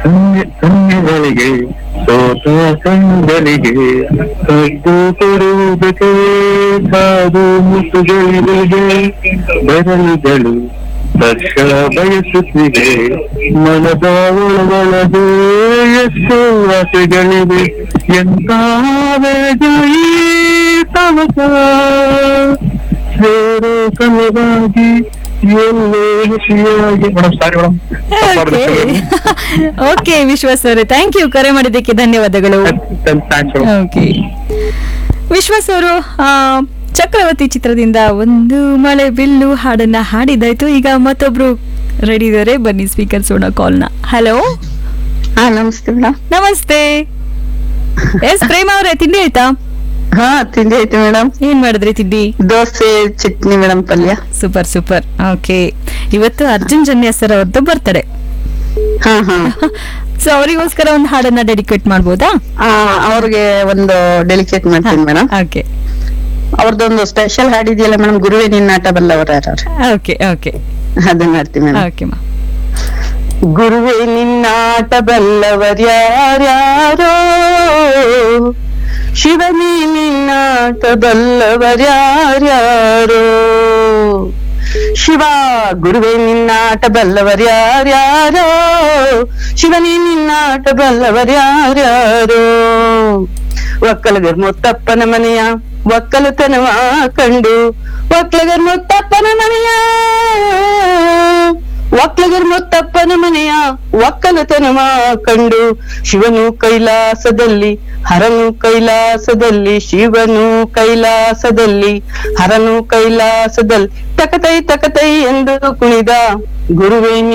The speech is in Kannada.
ಕನ್ಯೆ ಕನ್ಯೆಗಳಿಗೆ ಸೋತ ಕಣ್ಣುಗಳಿಗೆ ಕದ್ದು ಕೊಡುವುದಕ್ಕೆ ಕಾದು ಮುತ್ತುಗಳಿಗೆ ಬೆರಳುಗಳು ಸ್ಪರ್ಶ ಬಯಸುತ್ತಿದೆ ಮನದ ಒಳಗೊಳಗೆ ಎಷ್ಟು ಆಸೆಗಳಿವೆ ಎಂತ ವೇಗ ಈ ತವಕ ಸೇರೋ ಕಲವಾಗಿ ಎಲ್ಲೋ ಖುಷಿಯಾಗಿ madam sorry madam okay Vishwas ಅವರೇ ಥ್ಯಾಂಕ್ ಯು ಕರೆ ಮಾಡಿದ್ದಕ್ಕೆ ಧನ್ಯವಾದಗಳು ಥ್ಯಾಂಕ್ಸ್ ಓಕೆ ವಿಶ್ವಾಸ್ ಅವರು ಆ, ಚಕ್ರವರ್ತಿ ಚಿತ್ರದಿಂದ ಒಂದು ಮಳೆ ಬಿಲ್ಲು ಹಾಡನ್ನ ಹಾಡಿದಾಯ್ತು ಈಗ ಮತ್ತೊಬ್ರು ರೆಡಿ ಇದಾರೆ ಬನ್ನಿ ಸ್ವೀಕರಿಸೋಣ ಕಾಲ್ನ ಹಲೋ ಹಾ ನಮಸ್ತೆ ಮೇಡಮ್ ನಮಸ್ತೆ ಎಸ್ ಪ್ರೇಮ ಅವರೇ ತಿಂಡಿ ಆಯ್ತಾ ಹಾ ತಿಂಡಿ ಆಯ್ತು ಮೇಡಮ್ ಏನ್ ಮಾಡಿದ್ರಿ ತಿಂಡಿ ದೋಸೆ ಚಟ್ನಿ ಮೇಡಮ್ ಪಲ್ಯ ಸೂಪರ್ ಸೂಪರ್ ಓಕೆ ಇವತ್ತು ಅರ್ಜುನ್ ಜನ್ಯ ಸರ್ ಅವ್ರದ್ದು ಬರ್ತಡೆ ಹಾ ಹಾ ಸೊ ಅವರಿಗೋಸ್ಕರ ಒಂದು ಹಾಡನ್ನ ಡೆಡಿಕೇಟ್ ಮಾಡ್ಬೋದಾ ಆ, ಅವ್ರಿಗೆ ಒಂದು ಡೆಲಿಕೇಟ್ ಮಾಡ್ತೀನಿ ಮೇಡಮ್ ಓಕೆ ಅವ್ರದ್ದೊಂದು ಸ್ಪೆಷಲ್ ಹಾಡಿದೆಯಲ್ಲ ಮೇಡಮ್ ಗುರುವೆ ನಿನ್ನಾಟ ಬಲ್ಲವರ ಯಾರು ಓಕೆ ಓಕೆ ಅದನ್ನ ಮಾಡ್ತೀನಿ ಮೇಡಮ್ ಓಕೆ ಮಾ ಗುರುವೆ ನಿನ್ನಾಟ ಬಲ್ಲವರ್ಯಾರ್ಯಾರೋ ಶಿವನೇ ನಿನ್ನಾಟ ಬಲ್ಲವರ್ಯಾರ್ಯಾರೋ ಶಿವ ಗುರುವೆ ನಿನ್ನಾಟ ಬಲ್ಲವರ್ಯಾರ್ಯಾರೋ ಶಿವನೇ ನಿನ್ನಾಟ ಬಲ್ಲವರ್ಯಾರ್ಯಾರೋ ಒಕ್ಕಲಗರ್ ಮುತ್ತಪ್ಪನ ಮನೆಯ ಒಕ್ಕಲತನವ ಕಂಡು ಒಕ್ಕಲಗರ್ ಮುತ್ತಪ್ಪನ ಮನೆಯ ಒಕ್ಕಲಗರ್ ಮುತ್ತಪ್ಪನ ಮನೆಯ ಒಕ್ಕಲತನವ ಕಂಡು ಶಿವನು ಕೈಲಾಸದಲ್ಲಿ ಹರನು ಕೈಲಾಸದಲ್ಲಿ ಶಿವನು ಕೈಲಾಸದಲ್ಲಿ ಹರನು ಕೈಲಾಸದಲ್ಲಿ ತಕತೈ ತಕತೈ ಎಂದು ಕುಣಿದ ಗುರುವೇ